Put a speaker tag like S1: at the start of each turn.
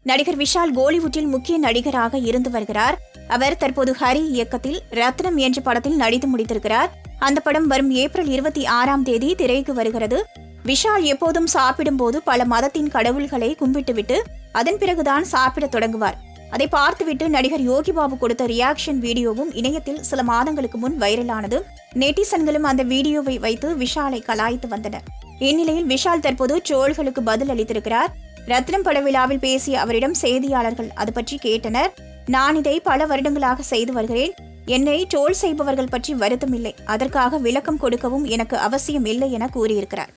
S1: நடிகர் விஷால் கோலிவுட்டில் முக்கிய நடிகராக இருந்து வருகிறார் அவர் தற்போது ஹரி இயக்கத்தில் ரத்னம் என்ற படத்தில் நடித்து முடித்திருக்கிறார் அந்த படம் வரும் ஏப்ரல் இருபத்தி ஆறாம் தேதி திரைக்கு வருகிறது விஷால் எப்போதும் சாப்பிடும்போது பல மதத்தின் கடவுள்களை கும்பிட்டுவிட்டு அதன் பிறகுதான் சாப்பிடத் தொடங்குவார் அதை பார்த்துவிட்டு நடிகர் யோகி பாபு கொடுத்த ரியாக்ஷன் வீடியோவும் இணையத்தில் சில மாதங்களுக்கு முன் வைரலானது நெட்டிசன்களும் அந்த வீடியோவை வைத்து விஷாலை கலாய்த்து வந்தனர் இந்நிலையில் விஷால் தற்போது ட்ரோல்களுக்கு பதில் அளித்திருக்கிறார் ரத்னம் பட விழாவில் பேசிய அவரிடம் செய்தியாளர்கள் அது பற்றி கேட்டனர் நான் இதை பல வருடங்களாக செய்து வருகிறேன் என்னை ட்ரோல் செய்பவர்கள் பற்றி வருத்தமில்லை அதற்காக விளக்கம் கொடுக்கவும் எனக்கு அவசியம் இல்லை என கூறியிருக்கிறார்